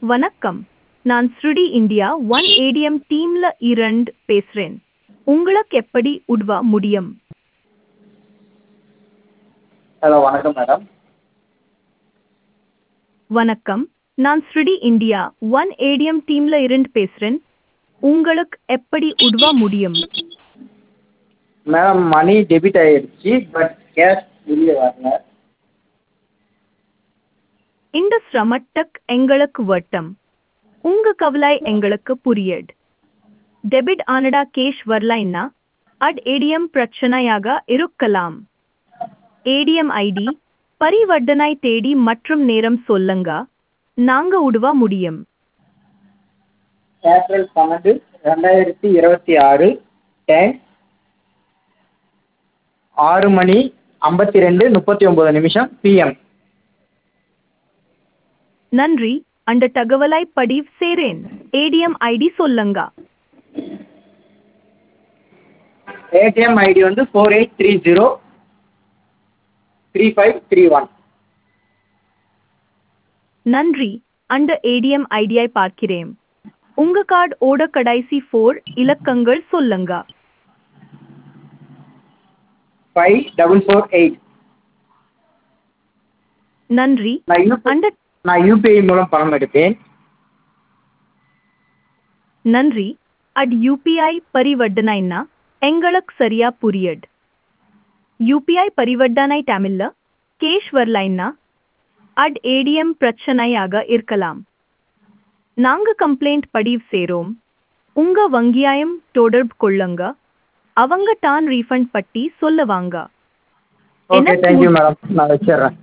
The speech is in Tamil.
வணக்கம் நான் ஸ்ருடி இந்தியா ஒன் ஏடிஎம் டீம்ல இரண்டு பேசுறேன் உங்களுக்கு எப்படி உதவ முடியும் ஹலோ வணக்கம் மேடம் வணக்கம் நான் ஸ்ருடி இந்தியா ஒன் ஏடிஎம் டீம்ல இருந்து பேசுறேன் உங்களுக்கு எப்படி உதவ முடியும் மேடம் மணி டெபிட் ஆயிடுச்சு பட் கேஷ் வெளியே வரல இந்த சிரமட்டக் எங்களுக்கு வட்டம் உங்க கவலை எங்களுக்கு புரியுது டெபிட் ஆனடா கேஷ் வரலைன்னா அட் ஏடிஎம் பிரச்சனையாக இருக்கலாம் ஏடிஎம் ஐடி பரிவர்த்தனை தேதி மற்றும் நேரம் சொல்லுங்க நாங்க உதவ முடியும் ஏப்ரல் பன்னெண்டு ரெண்டாயிரத்தி இருபத்தி ஆறு டைம் ஆறு மணி ஐம்பத்தி ரெண்டு முப்பத்தி ஒம்பது நிமிஷம் பிஎம் நன்றி அந்த தகவலை பதிவு சேரேன் ஏடிஎம் ஐடி சொல்லுங்க ஏடிஎம் ஐடி வந்து four eight three zero three five three one நன்றி அந்த ஏடிஎம் ஐடியை பார்க்கிறேன் உங்க கார்டு ஓட கடைசி ஃபோர் இலக்கங்கள் சொல்லுங்க ஃபைவ் டபுள் ஃபோர் எயிட் நன்றி நான் யூ அந்த நான் யூபிஐ மூலம் பணம் எடுப்பேன் நன்றி அட் யூபிஐ பரிவர்த்தனைன்னா எங்களுக்கு சரியா புரியுது யூபிஐ பரிவர்த்தனை தமிழ்ல கேஷ் வரலைன்னா அட் ஏடிஎம் பிரச்சனையாக இருக்கலாம் நாங்க கம்ப்ளைண்ட் பதிவு சேரோம் உங்க வங்கியாயம் தொடர்பு கொள்ளுங்க அவங்க தான் ரீஃபண்ட் பட்டி சொல்லுவாங்க ஓகே எனக்கு தேங்க்யூ மேடம் நான் வச்சிடுறேன்